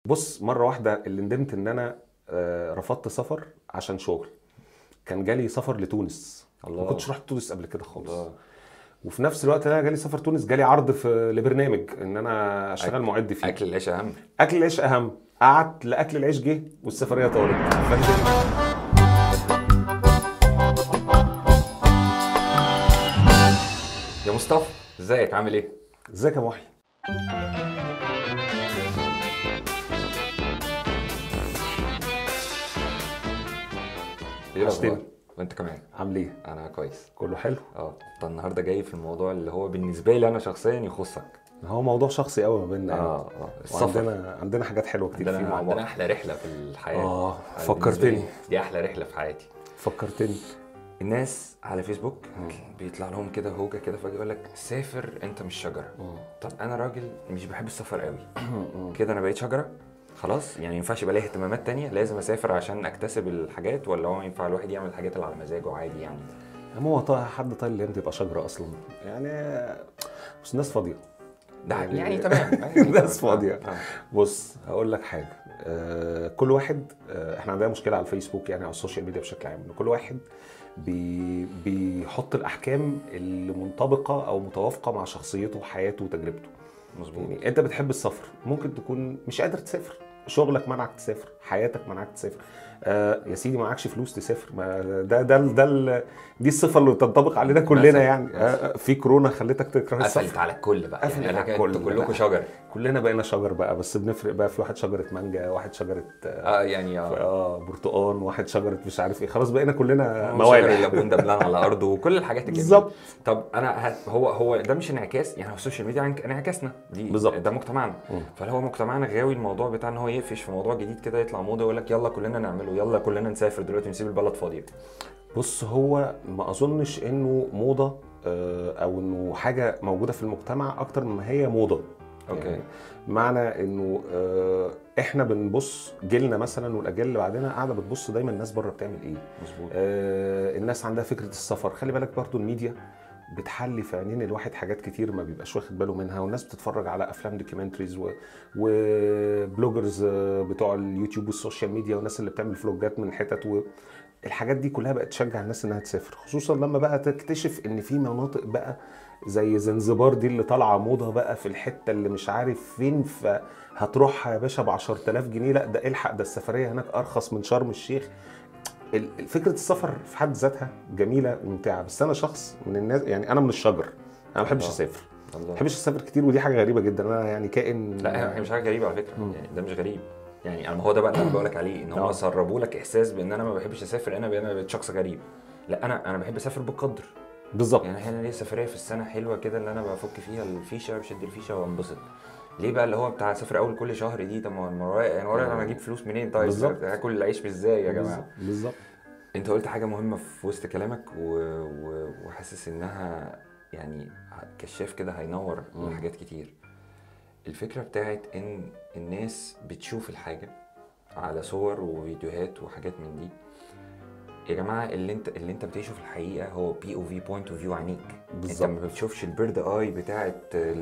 بص مره واحده اللي ندمت ان انا آه، رفضت سفر عشان شغل كان جالي سفر لتونس الله. ما كنتش رحت تونس قبل كده خالص الله. وفي نفس الوقت اللي انا جالي سفر تونس جالي عرض في لبرنامج ان انا اشتغل معد فيه اكل العيش اهم اكل العيش اهم قعدت لاكل العيش جه والسفريه طارت فندم يا مصطفى ازيك عامل ايه ازيك يا محي ايه وحشتني. الاخبار وانت كمان عامل ايه انا كويس كله حلو اه انت النهارده جاي في الموضوع اللي هو بالنسبه لي انا شخصيا يخصك هو موضوع شخصي قوي ما بيننا يعني. اه اه السفر وعندنا عندنا حاجات حلوه كتير فيه عندنا مع عندنا بعض احلى رحله في الحياه اه أنا فكرتني بالنسبة لي دي احلى رحله في حياتي فكرتني الناس على فيسبوك بيطلع لهم كده هوجه كده فجاه يقول لك سافر انت مش شجره طب انا راجل مش بحب السفر قوي كده انا بقيت شجره خلاص يعني ما ينفعش يبقى ليا اهتمامات تانية لازم اسافر عشان اكتسب الحاجات ولا هو ينفع الواحد يعمل الحاجات اللي على مزاجه عادي يعني اما هو طه حد طايل الايام تبقى شجره اصلا يعني بس الناس فاضيه ده يعني- يعني تمام يعني الناس تمام. فاضية. آه. بص هقول لك حاجه آه كل واحد آه احنا عندنا مشكله على الفيسبوك يعني على السوشيال ميديا بشكل عام ان كل واحد بي بيحط الاحكام اللي منطبقه او متوافقه مع شخصيته وحياته وتجربته مظبوط يعني انت بتحب السفر ممكن تكون مش قادر تسافر شغلك منعك تسافر حياتك منعك تسافر آه يا سيدي معكش فلوس تسافر ما ده ده ده ال- دي الصفه اللي تنطبق علينا كلنا مثلاً. يعني آه في كورونا خلتك تكره قفلت السفر على الكل بقى قفلت يعني على انا الكل انتوا بقى. كلكم شجر كلنا بقينا شجر بقى بس بنفرق بقى في واحد شجره مانجا واحد شجره اه اه يعني اه آه، برتقان واحد شجره مش عارف ايه خلاص بقينا كلنا شجر موالح الليمون دبلان على الارض وكل الحاجات الجميله بالظبط طب انا ه- هو هو ده مش انعكاس يعني هو السوشيال ميديا انع- انعكاسنا دي بالظبط. ده مجتمعنا مم. فهل هو مجتمعنا غاوي الموضوع بتاع ان هو يقفش في موضوع جديد كده يطلع موضه يقول لك يلا كلنا نعمله يلا كلنا نسافر دلوقتي نسيب البلد فاضيه بص هو ما اظنش انه موضه آه، او انه حاجه موجوده في المجتمع اكتر مما هي موضه اوكي يعني معنى انه آه، احنا بنبص جيلنا مثلا والاجيال اللي بعدنا قاعده بتبص دايما الناس بره بتعمل ايه مظبوط آه، الناس عندها فكره السفر خلي بالك برضو الميديا بتحلي في عينين الواحد حاجات كتير ما بيبقاش واخد باله منها والناس بتتفرج على افلام دوكيومنتريز و... وبلوجرز آه، بتوع اليوتيوب والسوشيال ميديا والناس اللي بتعمل فلوجات من حتت و... الحاجات دي كلها بقت تشجع الناس انها تسافر خصوصا لما بقى تكتشف ان في مناطق بقى زي زنزبار دي اللي طالعه موضه بقى في الحته اللي مش عارف فين فهتروحها يا باشا ب 10000 جنيه لا ده الحق ده السفريه هناك ارخص من شرم الشيخ ال- فكره السفر في حد ذاتها جميله وممتعه بس انا شخص من الناس يعني انا من الشجر انا ما بحبش الله. اسافر ما الله بحبش اسافر كتير ودي حاجه غريبه جدا انا يعني كائن لا هي مش حاجه غريبه على فكره مم. يعني ده مش غريب يعني انا ما هو ده بقى اللي انا بقول لك عليه ان هم آه. سربوا لك احساس بان انا ما بحبش اسافر انا انا بقيت شخص غريب لا انا انا بحب اسافر بقدر بالظبط يعني احيانا ليه سفريه في السنه حلوه كده اللي انا بفك فيها الفيشه بشد الفيشه وانبسط ليه بقى اللي هو بتاع اسافر اول كل شهر دي طب ما ما ورايا يعني ورايا انا اجيب فلوس منين طيب بالظبط. هاكل العيش ازاي يا جماعه بالظبط انت قلت حاجه مهمه في وسط كلامك و... و... وحاسس انها يعني كشاف كده هينور مم. حاجات كتير الفكره بتاعت ان الناس بتشوف الحاجه على صور وفيديوهات وحاجات من دي يا جماعه اللي انت اللي انت بتعيشه في الحقيقه هو بي او في بوينت اوف فيو عينيك بالظبط. انت ما بتشوفش البيرد اي بتاعت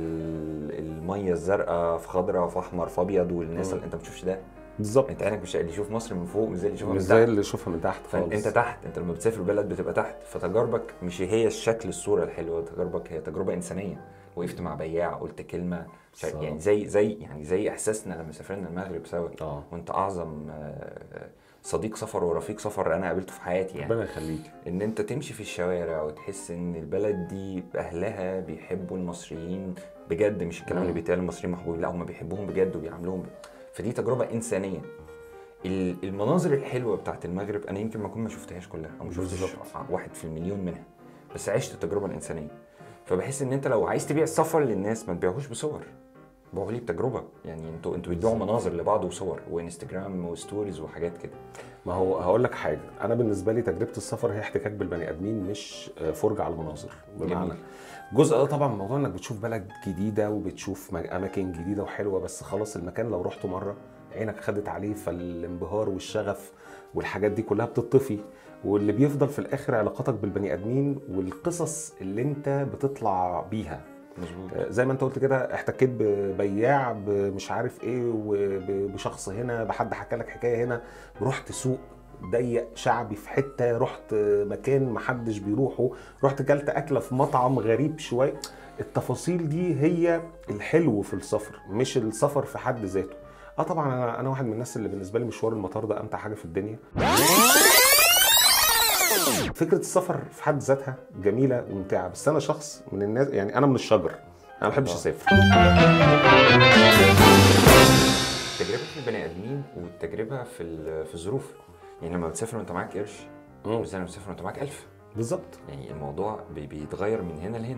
ال- الميه الزرقاء في خضراء في احمر في ابيض والناس مم. اللي انت ما بتشوفش ده بالظبط انت عينك مش اللي يشوف مصر من فوق مش زي اللي يشوفها مش من زي تحت اللي يشوفها من تحت خالص فانت تحت انت لما بتسافر بلد بتبقى تحت فتجاربك مش هي الشكل الصوره الحلوه تجاربك هي تجربه انسانيه وقفت مع بياع قلت كلمه شا- صح. يعني زي زي يعني زي احساسنا لما سافرنا المغرب سوا اه وانت اعظم آه، صديق سفر ورفيق سفر انا قابلته في حياتي يعني ربنا يخليك ان انت تمشي في الشوارع وتحس ان البلد دي اهلها بيحبوا المصريين بجد مش الكلام اللي مم. بيتقال المصريين محبوبين لا هم بيحبوهم بجد وبيعاملوهم ب... فدي تجربه انسانيه ال- المناظر الحلوه بتاعت المغرب انا يمكن ما اكون ما شفتهاش كلها او ما شفتش بالظبط. واحد في المليون منها بس عشت التجربه الانسانيه فبحس ان انت لو عايز تبيع السفر للناس ما تبيعهوش بصور بيعوا ليه بتجربه يعني انتوا انتوا بتبيعوا مناظر لبعض وصور وانستجرام وستوريز وحاجات كده ما هو هقول لك حاجه انا بالنسبه لي تجربه السفر هي احتكاك بالبني ادمين مش آه، فرجه على المناظر بمعنى جميل. جزء ده طبعا موضوع انك بتشوف بلد جديده وبتشوف م- اماكن جديده وحلوه بس خلاص المكان لو رحته مره عينك خدت عليه فالانبهار والشغف والحاجات دي كلها بتطفي واللي بيفضل في الاخر علاقاتك بالبني ادمين والقصص اللي انت بتطلع بيها مظبوط آه، زي ما انت قلت كده احتكيت ببياع مش عارف ايه وبشخص هنا بحد حكى لك حكايه هنا رحت سوق ضيق شعبي في حته رحت مكان محدش بيروحه رحت كلت اكله في مطعم غريب شويه التفاصيل دي هي الحلو في السفر مش السفر في حد ذاته اه طبعا انا انا واحد من الناس اللي بالنسبه لي مشوار المطار ده امتع حاجه في الدنيا فكره السفر في حد ذاتها جميله وممتعه بس انا شخص من الناس يعني انا من الشجر انا ما بحبش آه. اسافر تجربه البني ادمين والتجربه في ال- في الظروف يعني لما بتسافر وانت معاك قرش مم. مش زي لما بتسافر وانت معاك ألف بالظبط يعني الموضوع بي- بيتغير من هنا لهنا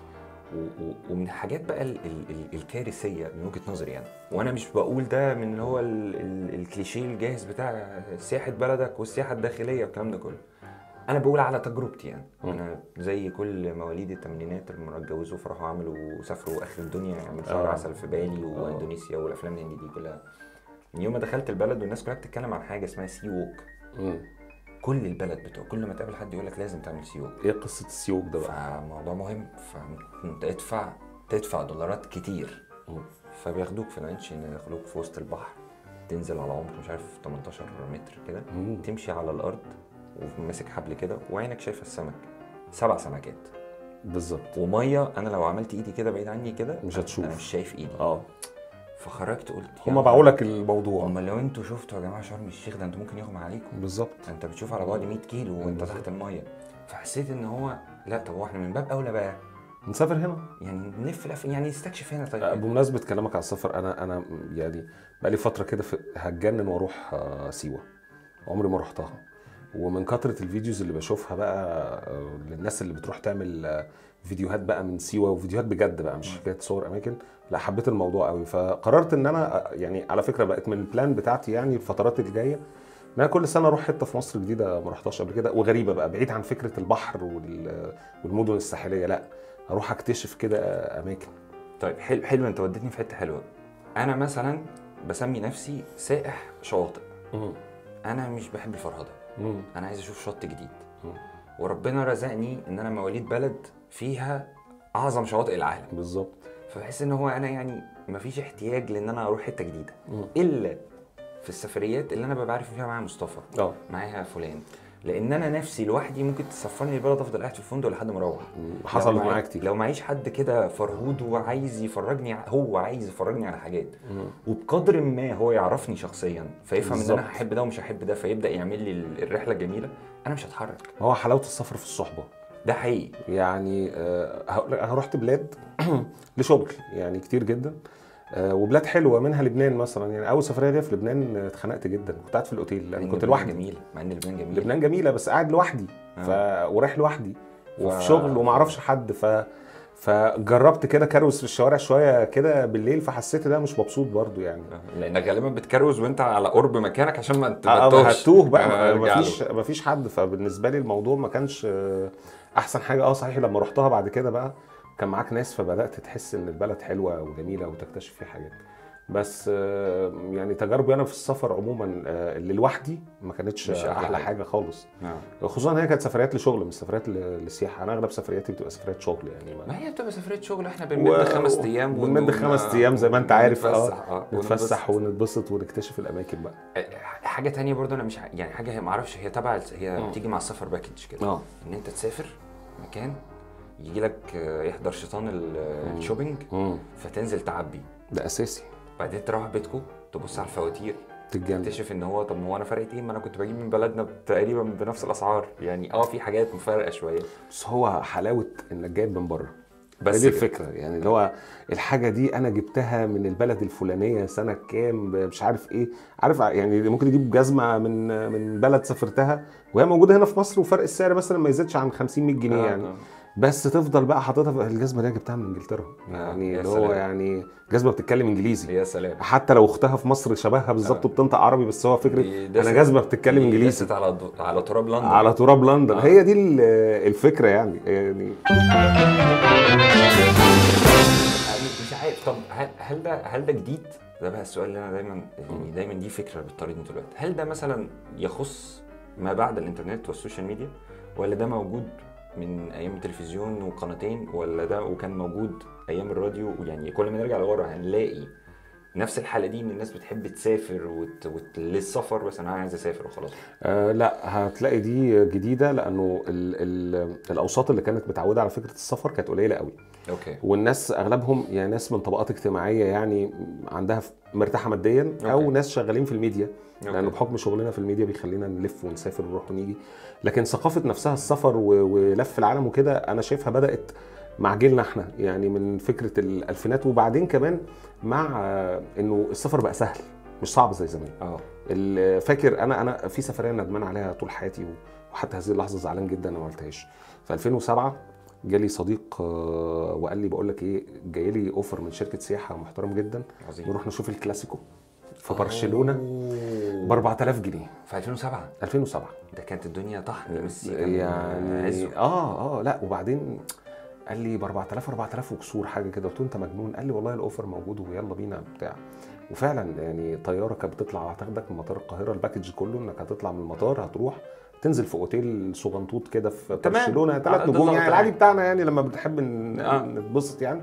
و- و- ومن الحاجات بقى ال ال ال الكارثيه من وجهه نظري يعني وانا مش بقول ده من اللي هو ال ال الكليشيه الجاهز بتاع سياحه بلدك والسياحه الداخليه والكلام ده كله انا بقول على تجربتي يعني مم. انا زي كل مواليد الثمانينات لما اتجوزوا فراحوا عملوا سافروا اخر الدنيا يعملوا شهر آه. عسل في بالي واندونيسيا والافلام الهندي دي كلها من يوم ما دخلت البلد والناس كلها بتتكلم عن حاجه اسمها سي ووك مم. كل البلد بتوع كل ما تقابل حد يقول لك لازم تعمل سي ووك ايه قصه السيوك ده بقى فموضوع مهم فانت ادفع تدفع دولارات كتير مم. فبياخدوك في لانش ياخدوك في وسط البحر تنزل على عمق مش عارف 18 متر كده مم. تمشي على الارض وماسك حبل كده وعينك شايفه السمك سبع سمكات بالظبط وميه انا لو عملت ايدي كده بعيد عني كده مش هتشوف. انا مش شايف ايدي اه فخرجت قلت هما باعوا لك الموضوع هم لو انتوا شفتوا يا جماعه شرم الشيخ ده انتوا ممكن يغمى عليكم بالظبط انت بتشوف على بعد 100 كيلو وانت بالظبط. تحت الميه فحسيت ان هو لا طب هو احنا من باب اولى بقى نسافر هنا يعني نلف لف يعني نستكشف هنا آه، طيب بمناسبه كلامك على السفر انا انا يعني بقالي فتره كده في- هتجنن واروح آه، سيوه عمري ما رحتها ومن كثره الفيديوز اللي بشوفها بقى آه، للناس اللي بتروح تعمل آه، فيديوهات بقى من سيوه وفيديوهات بجد بقى مش حكايه صور اماكن لا حبيت الموضوع قوي فقررت ان انا آه، يعني على فكره بقت من البلان بتاعتي يعني الفترات الجايه ان انا كل سنه اروح حته في مصر جديده ما رحتهاش قبل كده وغريبه بقى بعيد عن فكره البحر وال- والمدن الساحليه لا اروح اكتشف كده آه، اماكن طيب حلو حلو انت وديتني في حته حلوه انا مثلا بسمي نفسي سائح شواطئ انا مش بحب الفرهده مم. انا عايز اشوف شط جديد مم. وربنا رزقني ان انا مواليد بلد فيها اعظم شواطئ العالم بالظبط فبحس ان هو انا يعني مفيش احتياج لان انا اروح حته جديده مم. الا في السفريات اللي انا ببقى عارف فيها معايا مصطفى اه معايا فلان لان انا نفسي لوحدي ممكن تسفرني البلد افضل قاعد في الفندق لحد ما اروح حصلت لو معايا- معايا كتير لو معيش حد كده فرهود وعايز يفرجني ع- هو عايز يفرجني على حاجات مم. وبقدر ما هو يعرفني شخصيا فيفهم ان بالظبط. انا هحب ده ومش هحب ده فيبدا يعمل لي ال- الرحله الجميله انا مش هتحرك هو حلاوه السفر في الصحبه ده حقيقي يعني آه، هقول لك، انا رحت بلاد لشغل يعني كتير جدا آه، وبلاد حلوه منها لبنان مثلا يعني اول سفريه ليا في لبنان آه، اتخنقت جدا كنت قاعد في الاوتيل مع لان إن كنت لبنان لوحدي جميل مع ان لبنان جميل لبنان جميله بس قاعد لوحدي ف... ورايح لوحدي وفي ف- شغل وما اعرفش حد ف فجربت كده كروس في الشوارع شويه كده بالليل فحسيت ده مش مبسوط برضو يعني لانك غالبا بتكروز وانت على قرب مكانك عشان ما اه تبطوش هتوه بقى آه، ما ارجع فيش له. ما فيش حد فبالنسبه لي الموضوع ما كانش آه، احسن حاجه اه صحيح لما رحتها بعد كده بقى كان معاك ناس فبدات تحس ان البلد حلوه وجميله وتكتشف فيها حاجات بس آه، يعني تجاربي انا في السفر عموما آه، اللي لوحدي ما كانتش مش أحلى احلى حاجة. حاجه خالص آه. خصوصا هي كانت سفريات لشغل مش سفريات ل- للسياحه انا اغلب سفرياتي بتبقى سفريات شغل يعني ما ما هي بتبقى سفريه شغل احنا بنمد خمس ايام ون- بنمد ون- خمس ايام زي ما انت عارف ونتفسح، اه ونتبسط. نتفسح ونتبسط ونكتشف الاماكن بقى حاجه تانية برضو انا مش ع- يعني حاجه هي ما اعرفش هي تبع هي مم. بتيجي مع السفر باكج كده اه ان انت تسافر مكان يجي لك يحضر شيطان ال- الشوبينج مم. فتنزل تعبي ده اساسي بعدين تروح بيتكم تبص على الفواتير تتجنن تكتشف ان هو طب ما هو انا فرقت ايه ما انا كنت بجيب من بلدنا تقريبا بنفس الاسعار يعني اه في حاجات مفارقه شويه بس هو حلاوه انك جايب من بره بس بس دي كده. الفكره يعني اللي هو الحاجه دي انا جبتها من البلد الفلانيه سنه كام مش عارف ايه عارف يعني ممكن تجيب جزمه من من بلد سافرتها وهي موجوده هنا في مصر وفرق السعر مثلا ما يزيدش عن 50 100 جنيه آه، يعني آه. بس تفضل بقى حاططها في الجزمه دي أنا جبتها من انجلترا يعني يا اللي هو سلام. يعني جزمه بتتكلم انجليزي يا سلام حتى لو اختها في مصر شبهها بالظبط آه. وبتنطق عربي بس هو فكره دي انا دست- جزمه بتتكلم دي انجليزي دست على ض- على تراب لندن على تراب لندن آه. هي دي ال- الفكره يعني يعني مش عارف طب هل هل ده هل ده جديد؟ ده بقى السؤال اللي انا دايما يعني دايما دي فكره بتطاردني طول الوقت، هل ده مثلا يخص ما بعد الانترنت والسوشيال ميديا ولا ده موجود من ايام التلفزيون وقناتين ولا ده وكان موجود ايام الراديو يعني كل ما نرجع لورا هنلاقي نفس الحاله دي ان الناس بتحب تسافر وت... وت... للسفر بس انا عايز اسافر وخلاص آه لا هتلاقي دي جديده لانه ال ال الاوساط اللي كانت متعوده على فكره السفر كانت قليله قوي اوكي والناس اغلبهم يعني ناس من طبقات اجتماعيه يعني عندها مرتاحه ماديا او أوكي. ناس شغالين في الميديا لانه أوكي. بحكم شغلنا في الميديا بيخلينا نلف ونسافر ونروح ونيجي لكن ثقافه نفسها السفر و- ولف العالم وكده انا شايفها بدات مع جيلنا احنا يعني من فكره الالفينات وبعدين كمان مع آه، انه السفر بقى سهل مش صعب زي زمان اه ال- فاكر انا انا في سفريه ندمان عليها طول حياتي و- وحتى هذه اللحظه زعلان جدا انا ما عملتهاش في 2007 جالي صديق آه، وقال لي بقول لك ايه جاي لي اوفر من شركه سياحه محترم جدا عظيم نروح نشوف الكلاسيكو في برشلونه ب 4000 جنيه في 2007 2007 ده كانت الدنيا طحن ميسي كان يعني عزه. اه اه لا وبعدين قال لي ب 4000 4000 وكسور حاجه كده قلت له انت مجنون قال لي والله الاوفر موجود ويلا بينا بتاع وفعلا يعني طياره كانت بتطلع هتاخدك من مطار القاهره الباكج كله انك هتطلع من المطار هتروح تنزل في اوتيل صغنطوط كده في تمام. برشلونه آه، ثلاث ده نجوم اللي يعني قلت العادي عليه. بتاعنا يعني لما بنحب ن- آه. نتبسط يعني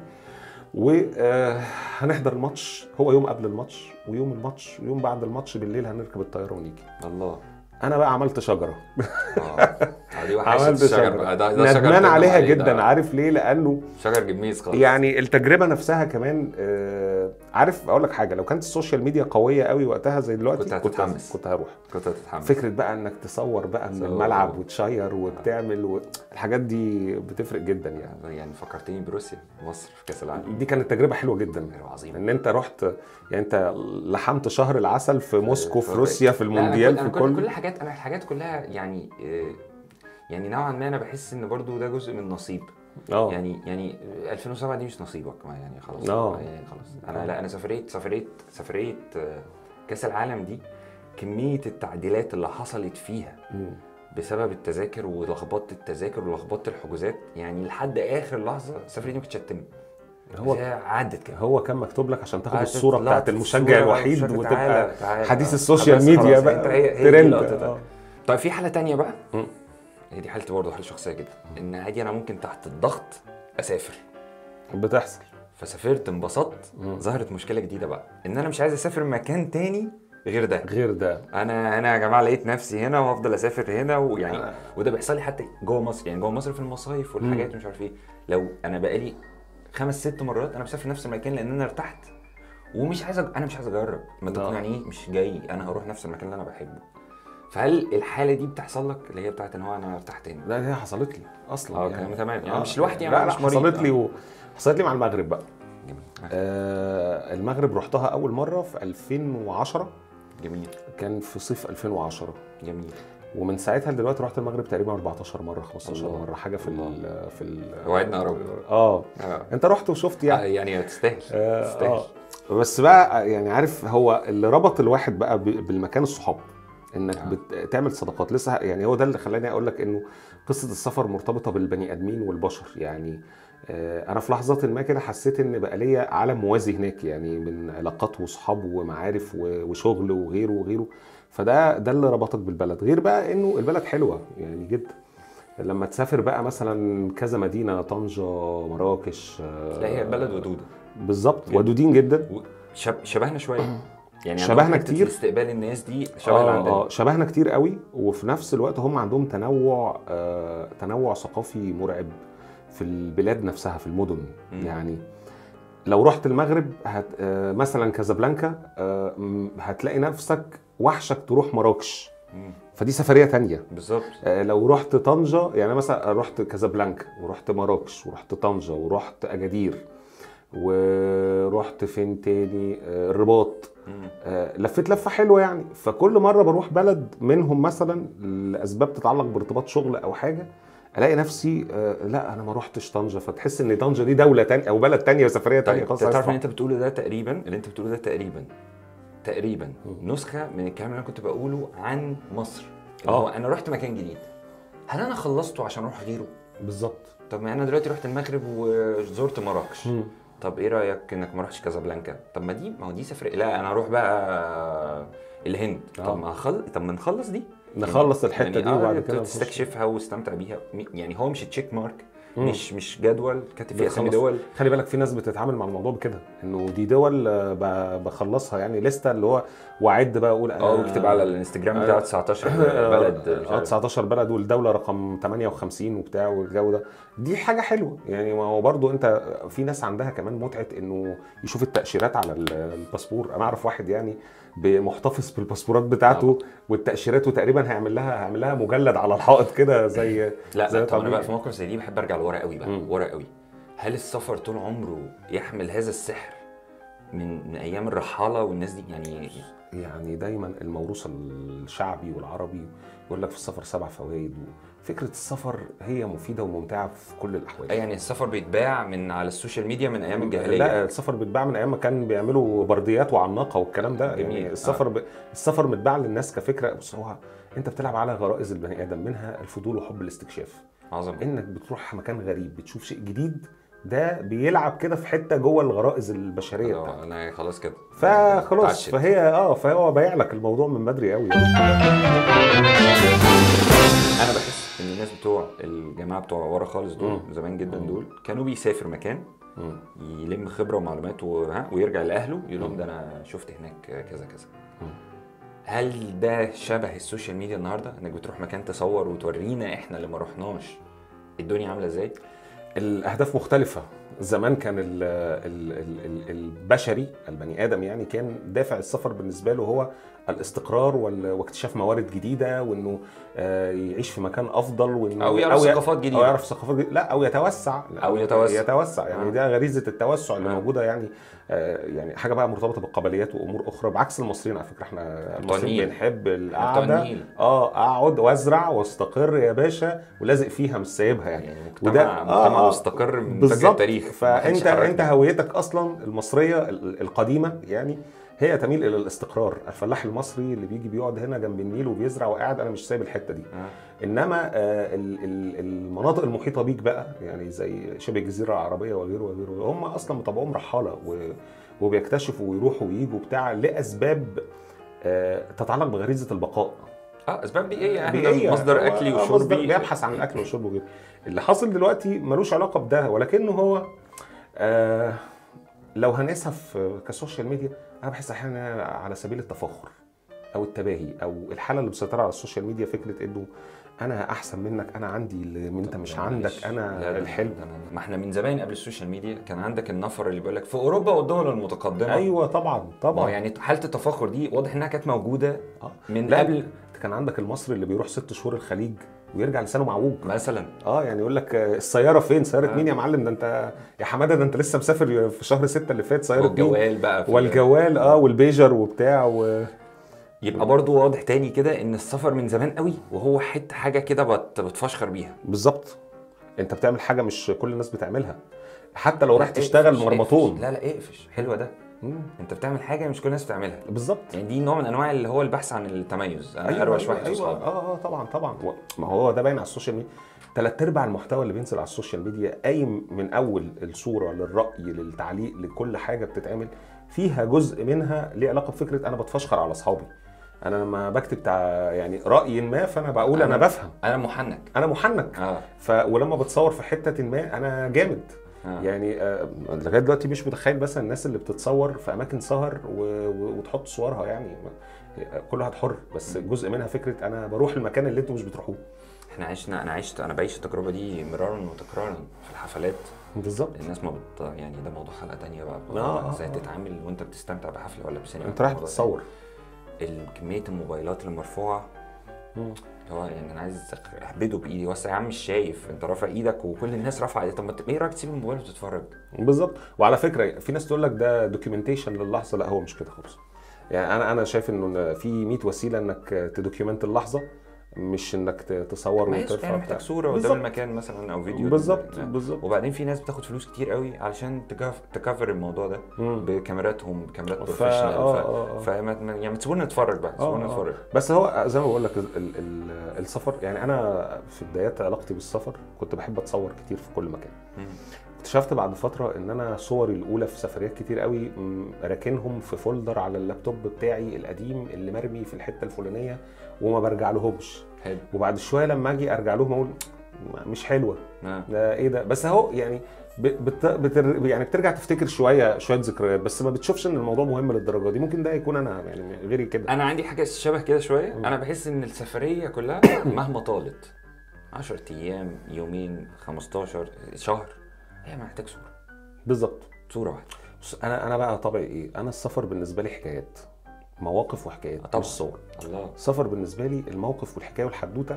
وهنحضر الماتش هو يوم قبل الماتش ويوم الماتش ويوم بعد الماتش بالليل هنركب الطياره ونيجي الله انا بقى عملت شجره اه آه، دي وحشه عملت الشجر شجره بقى ده ده شجر ندمان تندم عليها عليه ده. جدا عارف ليه لانه شجر جميز خالص يعني التجربه نفسها كمان آه، عارف اقول لك حاجه لو كانت السوشيال ميديا قويه قوي وقتها زي دلوقتي كنت هتتحمس. كنت هروح كنت هتتحمس فكره بقى انك تصور بقى من تصور. الملعب وتشير وبتعمل و... الحاجات دي بتفرق جدا يعني يعني فكرتني بروسيا مصر في كاس العالم دي كانت تجربه حلوه جدا عظيم ان انت رحت يعني انت لحمت شهر العسل في موسكو في في- روسيا في لا، أنا المونديال كل- أنا في كل كل كل الحاجات انا الحاجات كلها يعني آه، يعني نوعا ما انا بحس ان برضو ده جزء من نصيب اه يعني يعني 2007 دي مش نصيبك ما يعني خلاص آه. يعني خلاص انا لا انا سافرت سافرت سافرت آه، كاس العالم دي كميه التعديلات اللي حصلت فيها مم. بسبب التذاكر ولخبطه التذاكر ولخبطه الحجوزات يعني لحد اخر لحظه السفريه دي ما كانتش هتتم هو بس هي عدت كده هو كان مكتوب لك عشان تاخد عشان الصوره طلعت بتاعت الصورة المشجع بقى الوحيد والشجع وتبقى تعالى- تعالى. حديث آه. السوشيال بس ميديا خلاص، بقى انت هي هي دي ترند اللقطة. آه. طيب في حاله تانية بقى مم. هي دي حالتي برضه حاله شخصيه جدا ان عادي انا ممكن تحت الضغط اسافر بتحصل فسافرت انبسطت مم. ظهرت مشكله جديده بقى ان انا مش عايز اسافر مكان تاني غير ده غير ده انا انا يا جماعه لقيت نفسي هنا وهفضل اسافر هنا ويعني آه. وده بيحصل لي حتى جوه مصر يعني جوه مصر في المصايف والحاجات مش عارف ايه لو انا بقالي خمس ست مرات انا بسافر نفس المكان لان انا ارتحت ومش عايز أج... انا مش عايز اجرب ما آه. تقنعنيش مش جاي انا هروح نفس المكان اللي انا بحبه فهل الحاله دي بتحصل لك اللي هي بتاعت ان هو انا ارتحت هنا لا هي حصلت لي اصلا اه كلام تمام يعني مش لوحدي يعني لا أنا لا مش مريض حصلت لي آه. و... حصلت لي مع المغرب بقى جميل آه المغرب رحتها اول مره في 2010 جميل كان في صيف 2010 جميل ومن ساعتها لدلوقتي رحت المغرب تقريبا 14 مره 15 الله. مره حاجه في ال الله. في ال وعدنا قرب اه اه انت رحت وشفت يعني يعني تستاهل آه، تستاهل آه. بس بقى يعني عارف هو اللي ربط الواحد بقى ب- بالمكان الصحاب انك آه. بتعمل صداقات لسه يعني هو ده اللي خلاني اقول لك انه قصه السفر مرتبطه بالبني ادمين والبشر يعني آه، انا في لحظات ما كده حسيت ان بقى ليا عالم موازي هناك يعني من علاقات وصحاب ومعارف و- وشغل وغيره وغيره فده ده اللي ربطك بالبلد غير بقى انه البلد حلوه يعني جدا لما تسافر بقى مثلا كذا مدينه طنجه مراكش آه، لا هي بلد ودوده بالظبط ودودين جدا شب... شبهنا شويه يعني شبهنا عندهم حتة كتير. استقبال الناس دي شبه اللي آه عندنا آه شبهنا كتير قوي وفي نفس الوقت هم عندهم تنوع آه تنوع ثقافي مرعب في البلاد نفسها في المدن مم. يعني لو رحت المغرب هت آه مثلا كازابلانكا آه م- هتلاقي نفسك وحشك تروح مراكش مم. فدي سفريه تانية بالظبط آه لو رحت طنجه يعني مثلا رحت كازابلانكا ورحت مراكش ورحت طنجه ورحت اجادير ورحت فين تاني آه الرباط مم. آه، لفيت لفه حلوه يعني فكل مره بروح بلد منهم مثلا لاسباب تتعلق بارتباط شغل او حاجه الاقي نفسي آه، لا انا ما روحتش طنجه فتحس ان طنجه دي دوله تانية او بلد تانية وسفريه تانية طيب خالص تعرف عايز ان انت بتقوله ده تقريبا اللي انت بتقوله ده تقريبا تقريبا نسخه من الكلام اللي انا كنت بقوله عن مصر اللي آه. هو انا رحت مكان جديد هل انا خلصته عشان اروح غيره بالظبط طب ما انا دلوقتي رحت المغرب وزرت مراكش طب ايه رايك انك ما رحتش كازابلانكا طب ما دي ما هو دي سفر لا انا اروح بقى الهند آه. طب ما خل... طب ما نخلص دي نخلص الحته يعني دي آه وبعد كده نخش. تستكشفها واستمتع بيها يعني هو مش تشيك مارك مم. مش مش جدول كاتب فيه اسامي بتخلص. دول خلي بالك في ناس بتتعامل مع الموضوع بكده انه دي دول آه، ب- بخلصها يعني لسته اللي هو واعد بقى اقول اه واكتب على الانستجرام بتاعه 19 بلد مش اه عارف. 19 بلد والدوله رقم 58 وبتاع والجو ده دي حاجه حلوه يعني ما هو برضو انت في ناس عندها كمان متعه انه يشوف التاشيرات على ال- الباسبور انا اعرف واحد يعني محتفظ بالباسبورات بتاعته والتاشيرات وتقريبا هيعمل لها هيعمل لها مجلد على الحائط كده زي لا زي لا طب انا طبيعي. بقى في موقف زي دي بحب ارجع لورا قوي بقى مم. ورا قوي هل السفر طول عمره يحمل هذا السحر من من ايام الرحاله والناس دي يعني يعني دايما الموروث الشعبي والعربي يقول لك في السفر سبع فوائد فكره السفر هي مفيده وممتعه في كل الاحوال أي يعني السفر بيتباع من على السوشيال ميديا من ايام الجاهليه لا السفر بيتباع من ايام ما كان بيعملوا برديات وعناقه والكلام ده جميل. يعني السفر ب... السفر متباع للناس كفكره بص هو انت بتلعب على غرائز البني ادم منها الفضول وحب الاستكشاف عظمه انك بتروح مكان غريب بتشوف شيء جديد ده بيلعب كده في حته جوه الغرائز البشريه بتاعتك آه، انا خلاص كده فخلاص اتعشت. فهي اه فهو بايع لك الموضوع من بدري قوي يعني. انا بحس ان الناس بتوع الجماعه بتوع ورا خالص دول مم. زمان جدا مم. دول كانوا بيسافر مكان مم. يلم خبره ومعلومات وها ويرجع لاهله يقول لهم ده انا شفت هناك كذا كذا مم. هل ده شبه السوشيال ميديا النهارده انك بتروح مكان تصور وتورينا احنا اللي ما رحناش الدنيا عامله ازاي الاهداف مختلفه زمان كان ال ال ال ال البشري البني ادم يعني كان دافع السفر بالنسبه له هو الاستقرار وال- واكتشاف موارد جديده وانه آه، يعيش في مكان افضل وانه أو يعرف ي- ثقافات جديدة. او يعرف ثقافات جديده لا او يتوسع أو يتوسع. يتوسع يعني آه. ده غريزه التوسع اللي آه. موجوده يعني آه، يعني حاجه بقى مرتبطه بالقبليات وامور اخرى بعكس المصريين على فكره احنا المصريين النيل. بنحب بتوع القعده النيل. اه اقعد وازرع واستقر يا باشا ولازق فيها مش سايبها يعني يعني مجتمع وده- مجتمع آه، آه. مستقر من فجر بالظبط التاريخ محدش فانت يحركنا. انت هويتك اصلا المصريه ال- القديمه يعني هي تميل الى الاستقرار الفلاح المصري اللي بيجي بيقعد هنا جنب النيل وبيزرع وقاعد انا مش سايب الحته دي آه. انما آه، ال- ال- المناطق المحيطه بيك بقى يعني زي شبه الجزيره العربيه وغيره وغيره هم اصلا بطبعهم رحاله و- وبيكتشفوا ويروحوا ويجوا بتاع لاسباب آه، تتعلق بغريزه البقاء اه اسباب بيئيه احنا بيئية. مصدر هو اكلي مصدر وشربي بيبحث عن الاكل والشرب وغيره اللي حاصل دلوقتي ملوش علاقه بده ولكنه هو آه لو هنقيسها في كسوشيال ميديا انا بحس احيانا على سبيل التفاخر او التباهي او الحاله اللي مسيطره على السوشيال ميديا فكره انه انا احسن منك انا عندي اللي انت مش عندك معلش. انا لا، لا، الحلو لا، لا، لا. ما احنا من زمان قبل السوشيال ميديا كان عندك النفر اللي بيقول لك في اوروبا والدول المتقدمه ايوه طبعا ما هو طبعا يعني حاله التفاخر دي واضح انها كانت موجوده آه. من لا قبل كان عندك المصري اللي بيروح ست شهور الخليج ويرجع لسانه معوج مثلا اه يعني يقول لك آه، السياره فين سياره آه. مين يا معلم ده انت يا حماده ده انت لسه مسافر في شهر ستة اللي فات سياره مين والجوال بقى في- والجوال اه والبيجر وبتاع و... يبقى برضو واضح تاني كده ان السفر من زمان قوي وهو حته حاجه كده بت... بتفشخر بيها بالظبط انت بتعمل حاجه مش كل الناس بتعملها حتى لو رايح لا، تشتغل اقفش، مرمطون اقفش. لا لا اقفش حلوه ده مم. انت بتعمل حاجه مش كل الناس بتعملها بالظبط يعني دي نوع من انواع اللي هو البحث عن التميز انا اروش واحد في ايوه اصحابي اه اه طبعا طبعا و- ما هو ده باين على السوشيال ميديا ثلاث ارباع المحتوى اللي بينزل على السوشيال ميديا قايم من اول الصوره للراي للتعليق لكل حاجه بتتعمل فيها جزء منها ليه علاقه بفكره انا بتفشخر على اصحابي انا لما بكتب تع... يعني راي ما فانا بقول انا, أنا- بفهم انا محنك انا محنك اه ف... ولما بتصور في حته ما انا جامد آه. يعني آه، لغايه دلوقتي مش متخيل مثلا الناس اللي بتصور في اماكن سهر و... و... وتحط صورها يعني ما- كل واحد حر بس جزء منها فكره انا بروح المكان اللي انتوا مش بتروحوه احنا عشنا انا عشت انا بعيش التجربه دي مرارا وتكرارا في الحفلات بالظبط الناس ما بت يعني ده موضوع حلقه تانية بقى آه، موضوع آه، ازاي آه. تتعامل وانت بتستمتع بحفله ولا بسينما انت رايح موضوع تتصور تاني. ال- كميه الموبايلات المرفوعه مم. اللي هو يعني انا عايز اهبده بايدي واسع يا عم مش شايف انت رافع ايدك وكل الناس رافعه ايدك طب ما ت- ايه رايك تسيب الموبايل وتتفرج بالظبط وعلى فكره في ناس تقول لك ده دوكيومنتيشن للحظه لا هو مش كده خالص يعني انا انا شايف انه في 100 وسيله انك تدوكيومنت اللحظه مش انك ت- تصور ما هي وترفع يعني محتاج بتاع. صوره قدام بالظبط. المكان مثلا او فيديو بالظبط لا. بالظبط وبعدين في ناس بتاخد فلوس كتير قوي علشان تكف... تكفر الموضوع ده مم. بكاميراتهم بكاميرات فا- بروفيشنال آه، ف... آه، آه. فما ما- يعني تسيبونا نتفرج بقى تسيبونا آه، آه. نتفرج بس هو زي ما بقول لك ال ال ال السفر يعني انا في بدايات علاقتي بالسفر كنت بحب اتصور كتير في كل مكان مم. اكتشفت بعد فتره ان انا صوري الاولى في سفريات كتير قوي م، راكنهم في فولدر على اللابتوب بتاعي القديم اللي مرمي في الحته الفلانيه وما برجع لهمش حلو وبعد شويه لما اجي ارجع لهم اقول مش حلوه آه. ده ايه ده بس اهو يعني ب- بت... بتر... يعني بترجع تفتكر شويه شويه ذكريات بس ما بتشوفش ان الموضوع مهم للدرجه دي ممكن ده يكون انا يعني غيري كده انا عندي حاجه شبه كده شويه مم. انا بحس ان السفريه كلها مهما طالت 10 ايام يومين 15 شهر هي محتاج صوره بالظبط صوره واحده بص انا انا بقى طبعي ايه انا السفر بالنسبه لي حكايات مواقف وحكايات طبعاً. مش صور الله السفر بالنسبه لي الموقف والحكايه والحدوته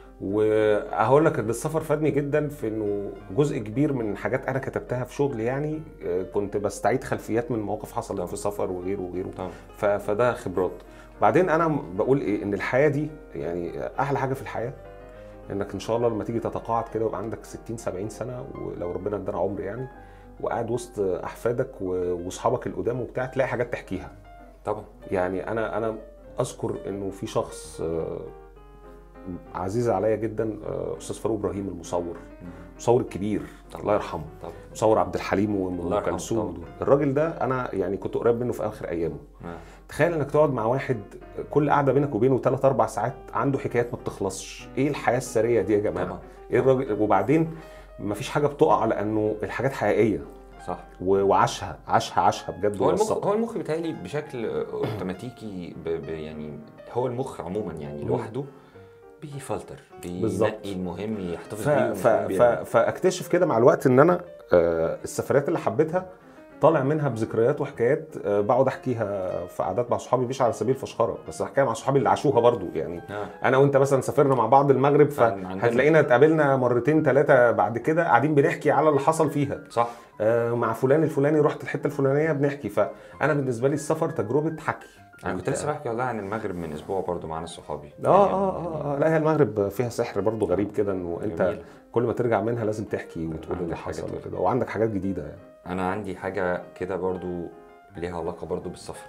وهقول لك ان السفر فادني جدا في انه جزء كبير من حاجات انا كتبتها في شغلي يعني آه، كنت بستعيد خلفيات من مواقف حصلت في السفر وغيره وغيره طبعا ف- فده خبرات بعدين انا م- بقول ايه ان الحياه دي يعني احلى حاجه في الحياه انك ان شاء الله لما تيجي تتقاعد كده ويبقى عندك 60 70 سنه ولو ربنا ادانا عمر يعني وقاعد وسط احفادك و- واصحابك القدام وبتاع تلاقي حاجات تحكيها طبعا يعني انا انا اذكر انه في شخص آه، عزيز عليا جدا آه، استاذ فاروق ابراهيم المصور المصور الكبير طبعا. الله يرحمه طبعا مصور عبد الحليم الله وام يرحمه كلثوم طبعا. الراجل ده انا يعني كنت قريب منه في اخر ايامه آه. تخيل انك تقعد مع واحد كل قعده بينك وبينه 3 4 ساعات عنده حكايات ما بتخلصش ايه الحياه السريه دي يا جماعه طبعا ايه الراجل وبعدين مفيش حاجه بتقع لانه الحاجات حقيقيه صح و- وعاشها عاشها عاشها بجد هو المخ ووثقها. هو المخ بيتهيألي بشكل اوتوماتيكي ب... ب... يعني هو المخ عموما يعني مم. لوحده بيفلتر بالظبط. بينقي المهم يحتفظ ف... بيه ف... والمهم ف... بيرميه. فاكتشف كده مع الوقت ان انا آه، السفريات اللي حبيتها طالع منها بذكريات وحكايات آه، بقعد احكيها في قعدات مع صحابي مش على سبيل الفشخره بس احكيها مع صحابي اللي عاشوها برضو يعني آه. انا وانت مثلا سافرنا مع بعض المغرب فعلا عندنا. فهتلاقينا اتقابلنا مرتين ثلاثه بعد كده قاعدين بنحكي على اللي حصل فيها صح آه، مع فلان الفلاني رحت الحته الفلانيه بنحكي فانا بالنسبه لي السفر تجربه حكي انا كنت أنت- لسه بحكي والله عن المغرب من اسبوع برضو مع ناس صحابي اه اه اه اه لا هي المغرب فيها سحر برضو غريب كده انه انت جميل. كل ما ترجع منها لازم تحكي وتقول عندك اللي حاجة حصل تقول. وكده وعندك حاجات جديده يعني انا عندي حاجه كده برضو ليها علاقه برضو بالسفر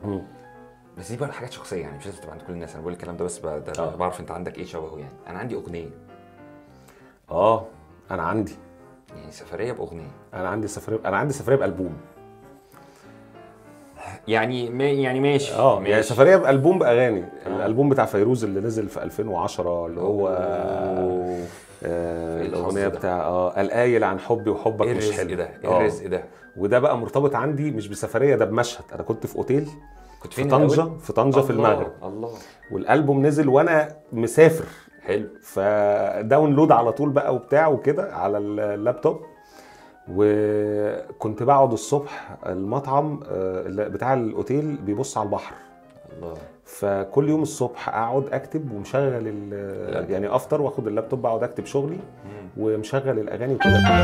بس دي بقى حاجات شخصيه يعني مش لازم تبقى عند كل الناس انا بقول الكلام ده بس بقى ده آه. بعرف انت عندك ايه شبهه يعني انا عندي اغنيه اه انا عندي يعني سفريه باغنيه انا عندي سفريه انا عندي سفريه بالبوم يعني ما يعني ماشي اه ماشي. يعني سفريه بالبوم باغاني آه. الالبوم بتاع فيروز اللي نزل في 2010 اللي هو أوه. آه إيه الحظ الاغنيه ده؟ بتاع اه القايل عن حبي وحبك ايه مش الرزق حلو ده ايه آه. الرزق ده وده بقى مرتبط عندي مش بسفريه ده بمشهد انا كنت في اوتيل كنت في فين طنجه الأول؟ في طنجه في الله، المغرب الله والالبوم نزل وانا مسافر حلو فداونلود على طول بقى وبتاع وكده على اللابتوب وكنت بقعد الصبح المطعم آه، اللي- بتاع الاوتيل بيبص على البحر الله فكل يوم الصبح اقعد اكتب ومشغل ال- اللابتوب. يعني افطر واخد اللابتوب اقعد اكتب شغلي مم. ومشغل الاغاني وكده في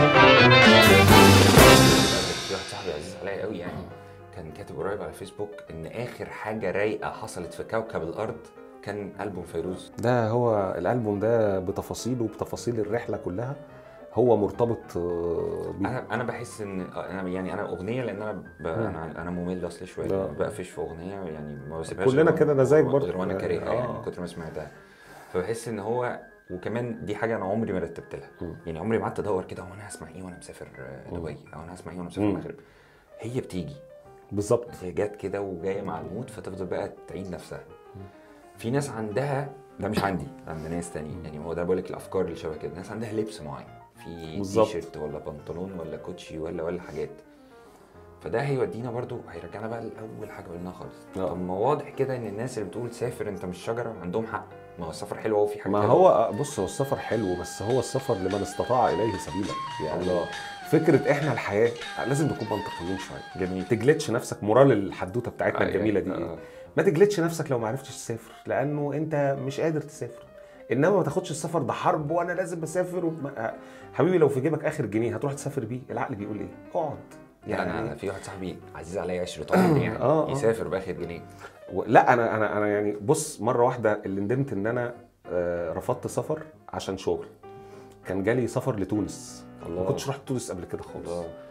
واحد صاحبي عزيز عليا قوي يعني كان كاتب قريب على فيسبوك ان اخر حاجه رايقه حصلت في كوكب الارض كان البوم فيروز ده هو الالبوم ده بتفاصيله بتفاصيل الرحله كلها هو مرتبط آه، بيه انا انا بحس ان انا يعني انا اغنيه لان انا ب... انا انا ممل اصلي شويه لا. بقفش في اغنيه يعني ما بسيبهاش كلنا غير- كده، أنا زيك برضه. غير وانا كارهها آه. يعني من كتر ما سمعتها فبحس ان هو وكمان دي حاجه انا عمري ما رتبت لها مم. يعني عمري ما قعدت ادور كده هو انا هسمع ايه وانا مسافر آه، دبي او انا هسمع ايه وانا مسافر مم. المغرب هي بتيجي بالظبط هي جت كده وجايه مع المود فتفضل بقى تعيد نفسها في ناس عندها ده مش عندي عند ناس تاني يعني هو ده بقول لك الافكار اللي شبه كده ناس عندها لبس معين في بالظبط. تيشيرت ولا بنطلون ولا كوتشي ولا ولا حاجات فده هيودينا برضو هيرجعنا بقى لاول حاجه قلناها خالص آه. طب ما واضح كده ان الناس اللي بتقول سافر انت مش شجره عندهم حق ما هو السفر حلو وفي حاجات ما حلوة. هو بص هو السفر حلو بس هو السفر لمن استطاع اليه سبيلا يعني الله. فكره احنا الحياه لازم نكون منطقيين شويه جميل تجلدش نفسك مورال الحدوته بتاعتنا آه، الجميله دي آه. ايه ما تجلدش نفسك لو ما عرفتش تسافر لانه انت مش قادر تسافر انما ما تاخدش السفر ده حرب وانا لازم اسافر وما... حبيبي لو في جيبك اخر جنيه هتروح تسافر بيه العقل بيقول ايه اقعد يعني انا في واحد صاحبي عزيز عليا عشرة عمر يعني آه، آه. يسافر باخر جنيه و- لا انا انا انا يعني بص مره واحده اللي ندمت ان انا آه، رفضت سفر عشان شغل كان جالي سفر لتونس الله. ما كنتش رحت تونس قبل كده خالص الله.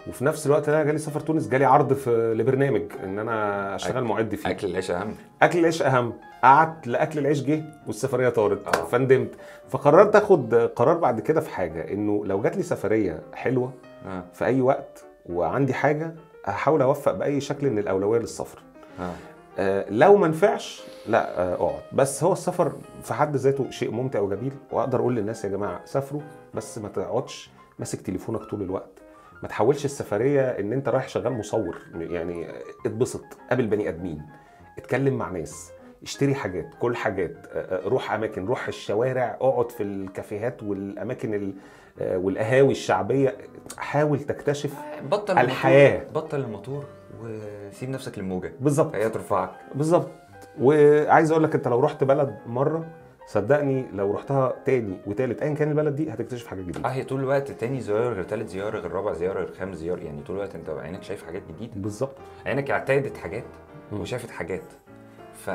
وفي نفس الوقت اللي انا جالي سفر تونس جالي عرض في لبرنامج ان انا اشتغل معد فيه اكل العيش اهم اكل العيش اهم قعدت لاكل العيش جه والسفريه طارت آه. فندمت فقررت اخد قرار بعد كده في حاجه انه لو جات لي سفريه حلوه اه في اي وقت وعندي حاجه هحاول اوفق باي شكل ان الاولويه للسفر اه آه، لو ما نفعش لا آه، اقعد بس هو السفر في حد ذاته شيء ممتع وجميل واقدر اقول للناس يا جماعه سافروا بس ما تقعدش ماسك تليفونك طول الوقت ما تحولش السفريه ان انت رايح شغال مصور يعني اتبسط قابل بني ادمين اتكلم مع ناس اشتري حاجات كل حاجات آه، آه، روح اماكن روح الشوارع اقعد في الكافيهات والاماكن ال- آه، والقهاوي الشعبيه حاول تكتشف بطل الحياة. الموتور بطل الموتور وسيب نفسك للموجه بالظبط هي ترفعك بالظبط وعايز اقول لك انت لو رحت بلد مره صدقني لو رحتها تاني وتالت ايا كان البلد دي هتكتشف حاجات اه جديده هي طول الوقت تاني زياره غير تالت زياره غير رابع زياره غير خامس زياره يعني طول الوقت انت عينك شايف حاجات جديده بالظبط عينك اعتادت حاجات مم. وشافت حاجات ف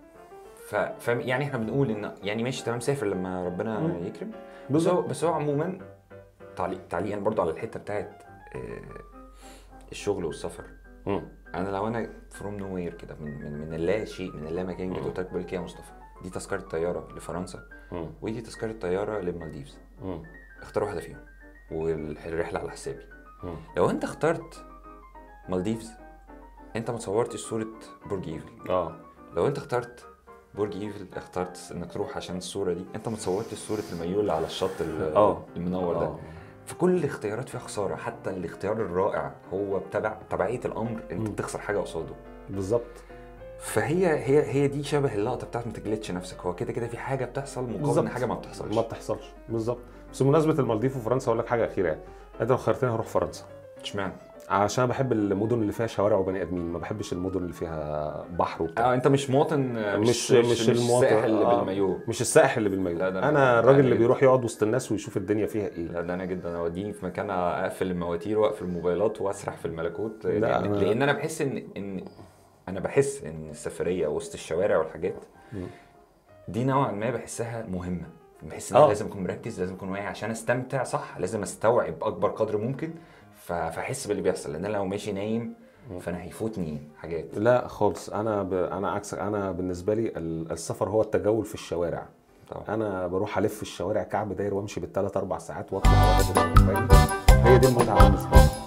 ف ف يعني احنا بنقول ان يعني ماشي تمام سافر لما ربنا مم. يكرم بس هو بالظبط بس هو عموما تعليق تعليقا برضو على الحته بتاعت آه، الشغل والسفر مم. انا لو انا فروم نو وير كده من من من اللا شيء من اللا مكان جيت مم. قلت لك بقول لك إيه يا مصطفى دي تذكره طياره لفرنسا مم. ودي تذكره طياره للمالديفز مم. اختار واحده فيهم والرحله على حسابي مم. لو انت اخترت مالديفز انت ما صورتش صوره برج ايفل اه لو انت اخترت برج ايفل اخترت انك تروح عشان الصوره دي انت ما صورتش صوره المايو اللي على الشط ال- اه. المنور ده آه. فكل الاختيارات فيها خساره حتى الاختيار الرائع هو بتبع تبعيه الامر انت مم. بتخسر حاجه قصاده بالظبط فهي هي هي دي شبه اللقطه بتاعت ما تجلدش نفسك هو كده كده في حاجه بتحصل مقابل بالظبط. ان حاجه ما بتحصلش ما بتحصلش بالظبط بس بمناسبه المالديف وفرنسا اقول لك حاجه اخيره يعني انت لو خيرتني هروح فرنسا اشمعنى عشان بحب المدن اللي فيها شوارع وبني ادمين ما بحبش المدن اللي فيها بحر وبتاع اه انت مش مواطن مش- مش المواطن، الساحل اللي آه. بالمايو مش السائح اللي بالميل لا، ده أنا- انا الراجل اللي أنا- بيروح يقعد وسط الناس ويشوف الدنيا فيها ايه لا ده انا جدا اوديني في مكان اقفل المواتير واقفل الموبايلات واسرح في الملكوت لا، يعني أنا- لان انا بحس ان ان انا بحس ان السفريه وسط الشوارع والحاجات مم. دي نوعا ما بحسها مهمه بحس ان أنا آه. لازم اكون مركز لازم اكون واعي عشان استمتع صح لازم استوعب اكبر قدر ممكن ف- فاحس باللي بيحصل لان انا لو ماشي نايم فانا هيفوتني حاجات لا خالص انا ب... انا عكسك انا بالنسبه لي ال- السفر هو التجول في الشوارع طبعا انا بروح الف في الشوارع كعب داير وامشي بالثلاث اربع ساعات واطلع واخد الفاهم؟ هي دي المتعه بالنسبه لي